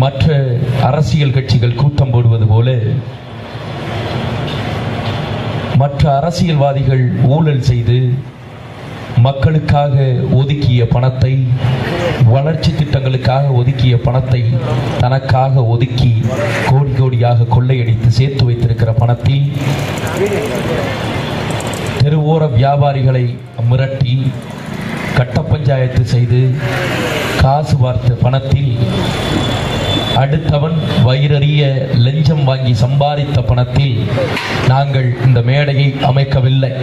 மற்ற அரசியல் கட்சிகள் கூட்டம் போடுவது போல மற்ற அரசியல்வாதிகள் ஊழல் செய்து மக்களுக்காக ஒதுக்கிய பணத்தை வளர்ச்சி திட்டங்களுக்காக ஒதுக்கிய பணத்தை தனக்காக ஒதுக்கி கோடி கோடியாக கொள்ளையடித்து சேர்த்து வைத்திருக்கிற பணத்தில் தெருவோர வியாபாரிகளை மிரட்டி கட்ட பஞ்சாயத்து செய்து காசு பார்த்த பணத்தில் அடுத்தவன் வயிறறிய லஞ்சம் வாங்கி சம்பாதித்த பணத்தில் நாங்கள் இந்த மேடையை அமைக்கவில்லை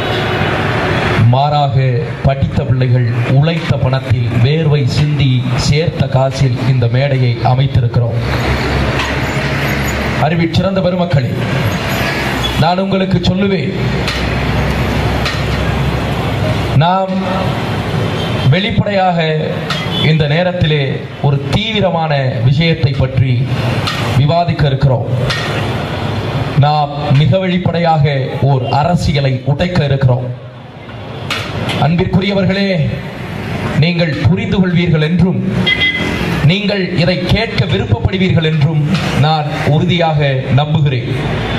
மாறாக படித்த பிள்ளைகள் உழைத்த பணத்தில் வேர்வை சிந்தி சேர்த்த காசில் இந்த மேடையை அமைத்திருக்கிறோம் அறிவில் சிறந்த பெருமக்களே நான் உங்களுக்கு சொல்லுவேன் நாம் வெளிப்படையாக இந்த நேரத்திலே ஒரு தீவிரமான விஷயத்தை பற்றி விவாதிக்க இருக்கிறோம் நாம் மிக வெளிப்படையாக ஓர் அரசியலை உடைக்க இருக்கிறோம் அன்பிற்குரியவர்களே நீங்கள் புரிந்து கொள்வீர்கள் என்றும் நீங்கள் இதை கேட்க விருப்பப்படுவீர்கள் என்றும் நான் உறுதியாக நம்புகிறேன்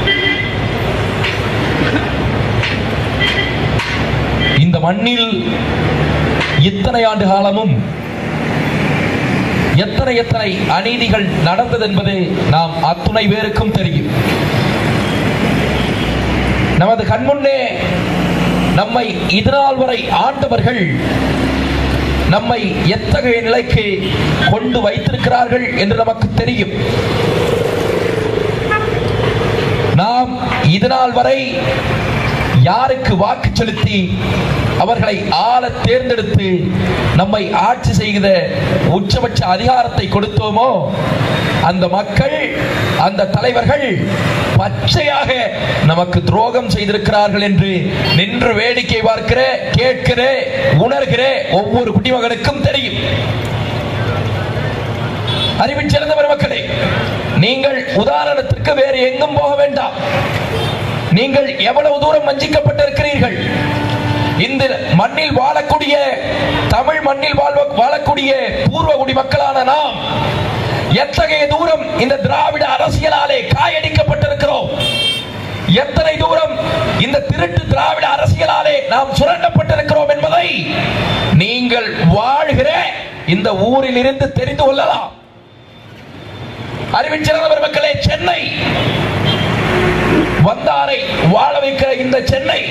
இந்த மண்ணில் இத்தனை ஆண்டு காலமும் எத்தனை எத்தனை அநீதிகள் நடந்தது என்பது நாம் அத்துணை பேருக்கும் தெரியும் நமது கண்முன்னே நம்மை இதுநாள் வரை ஆண்டவர்கள் நம்மை எத்தகைய நிலைக்கு கொண்டு வைத்திருக்கிறார்கள் என்று நமக்கு தெரியும் நாம் இதுநாள் வரை யாருக்கு வாக்கு செலுத்தி அவர்களை ஆள தேர்ந்தெடுத்து நம்மை ஆட்சி செய்கிற உச்சபட்ச அதிகாரத்தை கொடுத்தோமோ அந்த மக்கள் அந்த தலைவர்கள் பச்சையாக நமக்கு துரோகம் செய்திருக்கிறார்கள் என்று நின்று வேடிக்கை பார்க்கிற கேட்கிற உணர்கிற ஒவ்வொரு குடிமகனுக்கும் தெரியும் அறிவில் சிறந்த பெருமக்களே நீங்கள் உதாரணத்திற்கு வேறு எங்கும் போக வேண்டாம் நீங்கள் எவ்வளவு தூரம் வஞ்சிக்கப்பட்டிருக்கிறீர்கள் இந்த மண்ணில் வாழக்கூடிய தமிழ் மண்ணில் வாழ்வ வாழக்கூடிய பூர்வ குடி மக்களான நாம் எத்தகைய தூரம் இந்த திராவிட அரசியலாலே காயடிக்கப்பட்டிருக்கிறோம் எத்தனை தூரம் இந்த திருட்டு திராவிட அரசியலாலே நாம் சுரண்டப்பட்டிருக்கிறோம் என்பதை நீங்கள் வாழ்கிற இந்த ஊரில் இருந்து தெரிந்து கொள்ளலாம் அறிவின் சிறந்த மக்களே சென்னை வந்தாரை வாழ வைக்கிற இந்த சென்னை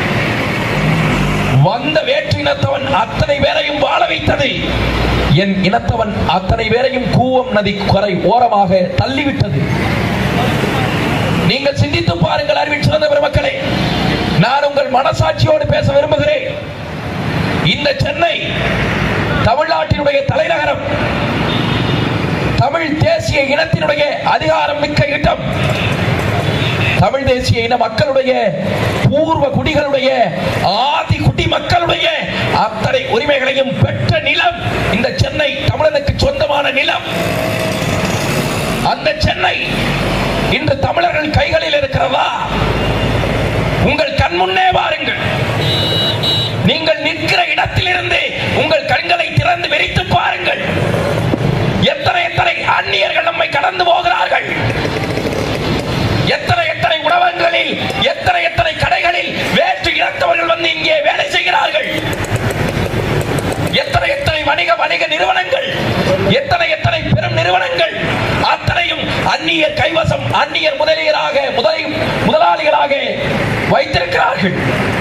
வந்த வேற்று இனத்தவன் அத்தனை பேரையும் வாழ வைத்தது என் இனத்தவன் அத்தனை பேரையும் கூவம் நதி கரை ஓரமாக தள்ளிவிட்டது நீங்கள் சிந்தித்து பாருங்கள் அறிவில் சிறந்த பெருமக்களே நான் உங்கள் மனசாட்சியோடு பேச விரும்புகிறேன் இந்த சென்னை தமிழ்நாட்டினுடைய தலைநகரம் தமிழ் தேசிய இனத்தினுடைய அதிகாரம் மிக்க இடம் தமிழ் தேசிய இன மக்களுடைய பூர்வ குடிகளுடைய ஆதி குடி மக்களுடைய அத்தனை உரிமைகளையும் பெற்ற நிலம் இந்த சென்னை தமிழனுக்கு சொந்தமான நிலம் அந்த சென்னை இன்று தமிழர்கள் கைகளில் இருக்கிறதா உங்கள் கண் முன்னே வாருங்கள் நீங்கள் நிற்கிற இடத்திலிருந்து உங்கள் கண்களை திறந்து விரித்து பாருங்கள் எத்தனை எத்தனை அந்நியர்கள் நம்மை கடந்து போகிறார்கள் எத்தனை எத்தனை உணவகங்களில் எத்தனை எத்தனை கடைகளில் வேற்று இனத்தவர்கள் வந்து இங்கே வேலை செய்கிறார்கள் எத்தனை எத்தனை வணிக வணிக நிறுவனங்கள் எத்தனை எத்தனை பெரும் நிறுவனங்கள் அத்தனையும் அந்நியர் கைவசம் அந்நியர் முதலியராக முதலி முதலாளிகளாக வைத்திருக்கிறார்கள்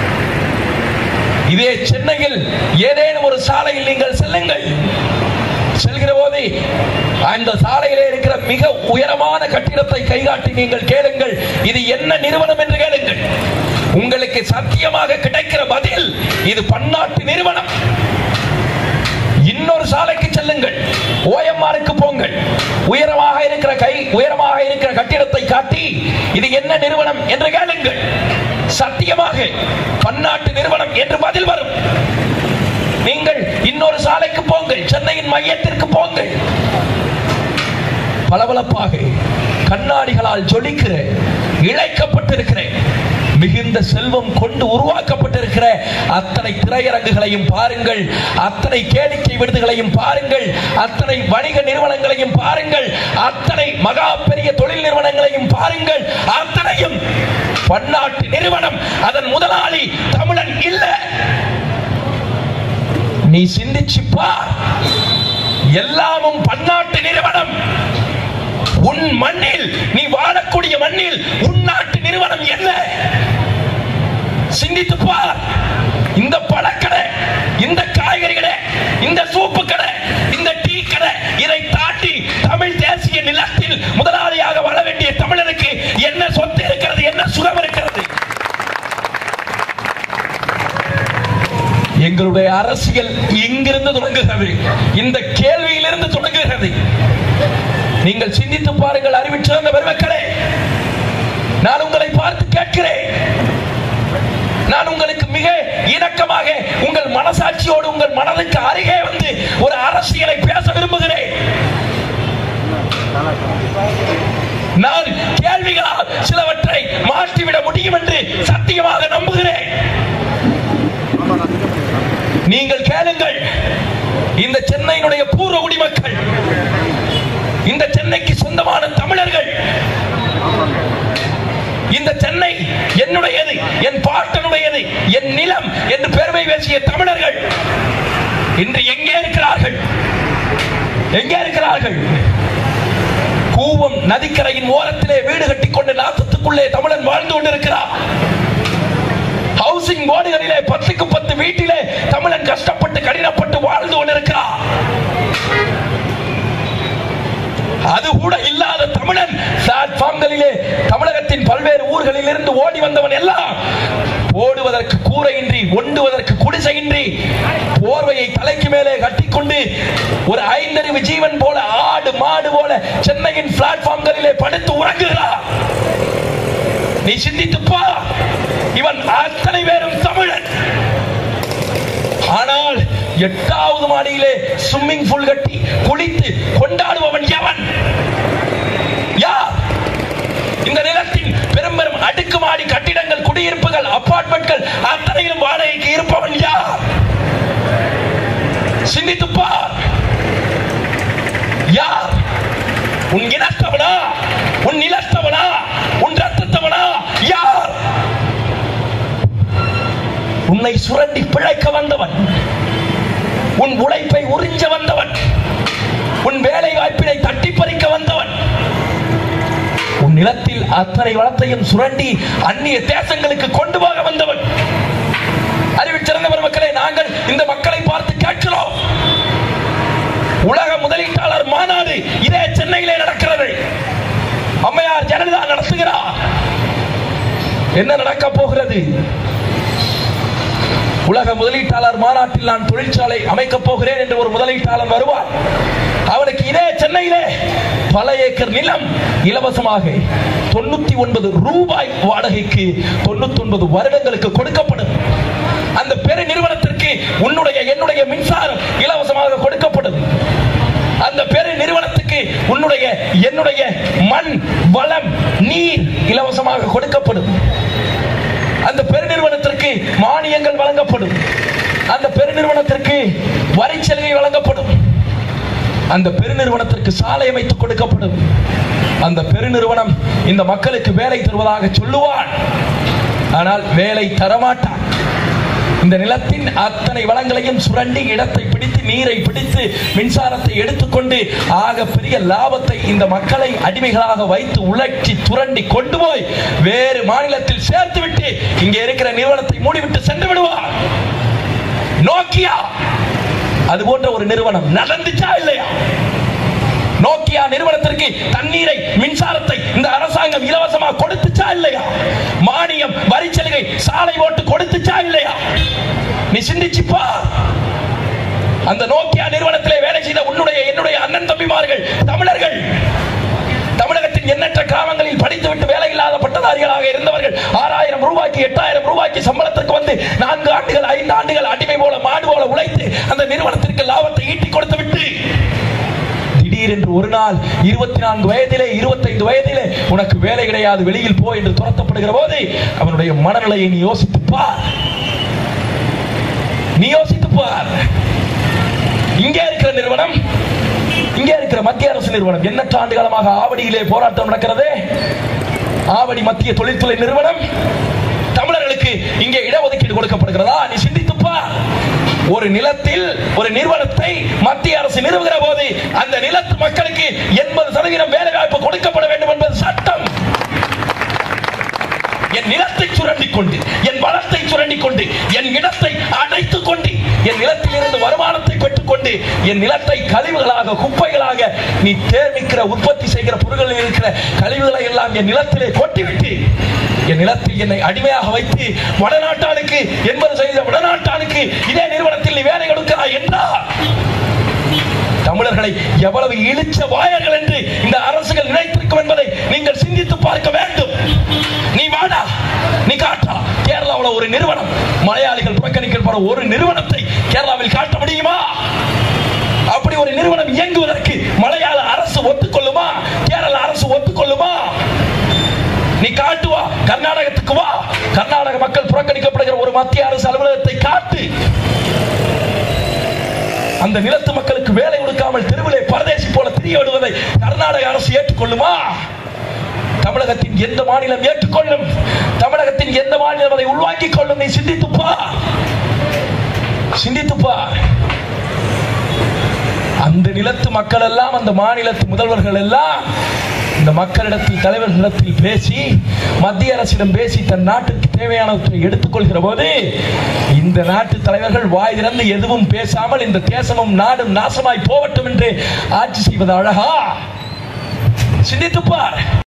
இதே சென்னையில் ஏதேனும் ஒரு சாலையில் நீங்கள் செல்லுங்கள் செல்கிற போது அந்த சாலையிலே இருக்கிற மிக உயரமான கட்டிடத்தை கைகாட்டி நீங்கள் கேளுங்கள் இது என்ன நிறுவனம் என்று கேளுங்கள் உங்களுக்கு சத்தியமாக கிடைக்கிற பதில் இது பன்னாட்டு நிறுவனம் இன்னொரு சாலைக்கு செல்லுங்கள் ஓஎம்ஆருக்கு போங்கள் உயரமாக இருக்கிற கை உயரமாக இருக்கிற கட்டிடத்தை காட்டி இது என்ன நிறுவனம் என்று கேளுங்கள் சத்தியமாக பன்னாட்டு நிறுவனம் என்று பதில் வரும் நீங்கள் இன்னொரு சாலைக்கு போங்கள் சென்னையின் மையத்திற்கு போங்கள் பளபளப்பாக கண்ணாடிகளால் ஜொலிக்கிற இழைக்கப்பட்டிருக்கிற மிகுந்த செல்வம் கொண்டு உருவாக்கப்பட்டிருக்கிற அத்தனை திரையரங்குகளையும் பாருங்கள் அத்தனை கேளிக்கை விருதுகளையும் பாருங்கள் அத்தனை வணிக நிறுவனங்களையும் பாருங்கள் அத்தனை மகா பெரிய தொழில் நிறுவனங்களையும் பாருங்கள் அத்தனையும் பன்னாட்டு நிறுவனம் அதன் முதலாளி தமிழன் இல்ல நீ சிந்திச்சு பார் எல்லாமும் பன்னாட்டு நிறுவனம் உன் மண்ணில் நீ வாழக்கூடிய மண்ணில் உன் நாட்டு நிறுவனம் என்ன சிந்தித்து பார் இந்த பழக்கடை இந்த காய்கறி கடை இந்த சூப்பு கடை இந்த டீ கடை இதை தாண்டி தமிழ் தேசிய நிலத்தில் முதலாளியாக வாழ வேண்டிய தமிழனுக்கு என்ன சொத்து இருக்கிறது என்ன சுகம் இருக்கிறது எங்களுடைய அரசியல் இங்கிருந்து தொடங்குகிறது இந்த கேள்வியிலிருந்து தொடங்குகிறது நீங்கள் சிந்தித்து பாருங்கள் அறிவிச்சிருந்த பெருமக்களே நான் உங்களை பார்த்து கேட்கிறேன் நான் உங்களுக்கு மிக இணக்கமாக உங்கள் மனசாட்சியோடு உங்கள் மனதுக்கு அருகே வந்து ஒரு அரசியலை பேச விரும்புகிறேன் நான் கேள்விகளால் சிலவற்றை மாற்றிவிட முடியும் என்று சத்தியமாக நம்புகிறேன் நீங்கள் கேளுங்கள் இந்த சென்னையினுடைய பூர்வ குடிமக்கள் இந்த சென்னைக்கு சொந்தமான தமிழர்கள் இந்த சென்னை என்னுடையது என் பாட்டனுடையது என் நிலம் என்று பெருமை பேசிய தமிழர்கள் இன்று எங்கே இருக்கிறார்கள் எங்கே இருக்கிறார்கள் கூவம் நதிக்கரையின் ஓரத்திலே வீடு கட்டிக்கொண்டு நாசத்துக்குள்ளே தமிழன் வாழ்ந்து கொண்டிருக்கிறார் ஹவுசிங் போர்டுகளிலே பத்துக்கு பத்து வீட்டிலே தமிழன் கஷ்டப்பட்டு கடினப்பட்டு வாழ்ந்து கொண்டிருக்கிறார் அது கூட இல்லாத தமிழன் பிளாட்ஃபார்ம்களிலே தமிழகத்தின் பல்வேறு ஊர்களில் இருந்து ஓடி வந்தவன் எல்லாம் போடுவதற்கு கூரையின்றி ஒண்டுவதற்கு குடிசையின்றி போர்வையை தலைக்கு மேலே கட்டிக்கொண்டு ஒரு ஐந்தறிவு ஜீவன் போல ஆடு மாடு போல சென்னையின் பிளாட்ஃபார்ம்களிலே படுத்து உறங்குகிறார் நீ சிந்தித்து பார் இவன் அத்தனை பேரும் தமிழன் ஆனால் எட்டாவது மாடியிலே ஸ்விம்மிங் பூல் கட்டி குளித்து கொண்டாடுபவன் எவன் யார் இந்த நிலத்தின் பெரும் பெரும் அடுக்குமாடி கட்டிடங்கள் குடியிருப்புகள் அபார்ட்மெண்ட்கள் அத்தனையிலும் வாடகைக்கு இருப்பவன் யார் சிந்தித்து பார் யார் உன் இனத்தவனா உன் நிலத்தவனா உன் ரத்தத்தவனா யார் உன்னை சுரண்டி பிழைக்க வந்தவன் உன் உழைப்பை உறிஞ்ச வந்தவன் உன் வேலை வாய்ப்பினை தட்டி பறிக்க வந்தவன் உன் நிலத்தில் அத்தனை வளத்தையும் சுரண்டி அந்நிய தேசங்களுக்கு கொண்டு போக வந்தவன் அறிவிச்சிறந்த பெருமக்களே நாங்கள் இந்த மக்களை பார்த்து கேட்கிறோம் உலக முதலீட்டாளர் மாநாடு இதே சென்னையிலே நடக்கிறது அம்மையார் ஜெயலலிதா நடத்துகிறார் என்ன நடக்க போகிறது உலக முதலீட்டாளர் மாநாட்டில் நான் தொழிற்சாலை அமைக்கப் போகிறேன் என்று ஒரு முதலீட்டாளர் வருவார் அவனுக்கு இதே சென்னையிலே பல ஏக்கர் நிலம் இலவசமாக தொண்ணூத்தி ஒன்பது ரூபாய் வாடகைக்கு தொண்ணூத்தி ஒன்பது வருடங்களுக்கு கொடுக்கப்படும் அந்த பெரு நிறுவனத்திற்கு உன்னுடைய என்னுடைய மின்சாரம் இலவசமாக கொடுக்கப்படும் அந்த பெரு நிறுவனத்துக்கு உன்னுடைய என்னுடைய மண் வளம் நீர் இலவசமாக கொடுக்கப்படும் அந்த பெருநிறுவனத்திற்கு மானியங்கள் வழங்கப்படும் அந்த பெருநிறுவனத்திற்கு வரி சலுகை வழங்கப்படும் அந்த பெருநிறுவனத்திற்கு சாலை அமைத்து கொடுக்கப்படும் அந்த பெருநிறுவனம் இந்த மக்களுக்கு வேலை தருவதாக சொல்லுவான் ஆனால் வேலை தரமாட்டான் இந்த நிலத்தின் அத்தனை வளங்களையும் சுரண்டி இடத்தை பிடித்து நீரை பிடித்து மின்சாரத்தை எடுத்துக்கொண்டு ஆக பெரிய லாபத்தை இந்த மக்களை அடிமைகளாக வைத்து உழைச்சி துரண்டி கொண்டு போய் வேறு மாநிலத்தில் சேர்த்துவிட்டு இங்கே இருக்கிற நிறுவனத்தை மூடிவிட்டு சென்று விடுவார் நோக்கியா அது போன்ற ஒரு நிறுவனம் நடந்துச்சா இல்லையா நோக்கியா நிறுவனத்திற்கு தண்ணீரை மின்சாரத்தை இந்த அரசாங்கம் இலவசமா கொடுத்துச்சா இல்லையா மானியம் வரி சலுகை சாலை ஓட்டு கொடுத்துச்சா இல்லையா நீ சிந்திச்சு பார் அந்த நோக்கியா நிறுவனத்திலே வேலை செய்த உன்னுடைய என்னுடைய அண்ணன் தம்பிமார்கள் தமிழர்கள் தமிழகத்தின் எண்ணற்ற கிராமங்களில் படித்துவிட்டு வேலை இல்லாத பட்டதாரிகளாக இருந்தவர்கள் ஆறாயிரம் ரூபாய்க்கு எட்டாயிரம் ரூபாய்க்கு சம்பளத்திற்கு வந்து நான்கு ஆண்டுகள் ஐந்து ஆண்டுகள் அடிமை போல மாடு போல உழைத்து அந்த நிறுவனத்திற்கு லாபத்தை ஈட்டி கொடுத்து விட்டு திடீர் என்று ஒரு நாள் இருபத்தி நான்கு வயதிலே இருபத்தைந்து வயதிலே உனக்கு வேலை கிடையாது வெளியில் போ என்று துரத்தப்படுகிற போது அவனுடைய மனநிலையை நீ யோசித்துப் பார் நீ யோசித்துப் பார் இங்கே இருக்கிற நிறுவனம் இங்கே இருக்கிற மத்திய அரசு நிறுவனம் எண்ணற்ற ஆண்டு காலமாக ஆவடியிலே போராட்டம் நடக்கிறது ஆவடி மத்திய தொழில்துறை நிறுவனம் தமிழர்களுக்கு இங்கே இடஒதுக்கீடு கொடுக்கப்படுகிறதா நீ சிந்தித்துப் பார் ஒரு நிலத்தில் ஒரு நிறுவனத்தை மத்திய அரசு நிறுவுகிற போது அந்த நிலத்து மக்களுக்கு எண்பது சதவீதம் வேலை வாய்ப்பு கொடுக்கப்பட வேண்டும் என்பது சட்டம் என் நிலத்தை சுரண்டிக் கொண்டு என் வளத்தை சுரண்டிக் கொண்டு என் இடத்தை அடைத்துக் கொண்டு என் நிலத்தில் இருந்து வருமானத்தை பெற்றுக் கொண்டு என் நிலத்தை கழிவுகளாக குப்பைகளாக நீ தேர்விக்கிற உற்பத்தி செய்கிற பொருட்களில் இருக்கிற கழிவுகளை எல்லாம் என் நிலத்திலே கொட்டிவிட்டு என் நிலத்தில் என்னை அடிமையாக வைத்து வடநாட்டானுக்கு எண்பது சதவீத வடநாட்டானுக்கு இதே நிறுவனத்தில் நீ வேலை கொடுக்கிறாய் என்றால் தமிழர்களை எவ்வளவு இழிச்ச வாயர்கள் என்று இந்த அரசுகள் நினைத்திருக்கும் என்பதை நீங்கள் சிந்தித்து பார்க்க வேண்டும் நீ வாடா நீ காட்டா கேரளாவில் ஒரு நிறுவனம் மலையாளிகள் புறக்கணிக்கப்பட ஒரு நிறுவனத்தை கேரளாவில் காட்ட முடியுமா அப்படி ஒரு நிறுவனம் இயங்குவதற்கு மலையாள அரசு ஒத்துக்கொள்ளுமா கேரள அரசு ஒத்துக்கொள்ளுமா நீ காட்டு வா கர்நாடகத்துக்கு வா கர்நாடக மக்கள் புறக்கணிக்கப்படுகிற ஒரு மத்திய அரசு அலுவலகத்தை காட்டு அந்த நிலத்து மக்களுக்கு வேலை கொடுக்காமல் தெருவிலே பரதேசி போல திரிய விடுவதை கர்நாடக அரசு ஏற்றுக்கொள்ளுமா தமிழகத்தின் எந்த மாநிலம் ஏற்றுக்கொள்ளும் தமிழகத்தின் எந்த மாநிலம் அதை உள்வாங்கிக் கொள்ளும் நீ சிந்தித்துப்பா சிந்தித்துப்பா அந்த நிலத்து மக்கள் எல்லாம் அந்த மாநிலத்து முதல்வர்கள் எல்லாம் இந்த மக்களிடத்தில் தலைவர்களிடத்தில் பேசி மத்திய அரசிடம் பேசி தன் நாட்டுக்கு தேவையானவற்றை எடுத்துக்கொள்கிற போது இந்த நாட்டு தலைவர்கள் வாய் திறந்து எதுவும் பேசாமல் இந்த தேசமும் நாடும் நாசமாய் போகட்டும் என்று ஆட்சி செய்வது அழகா சிந்தித்துப்பார்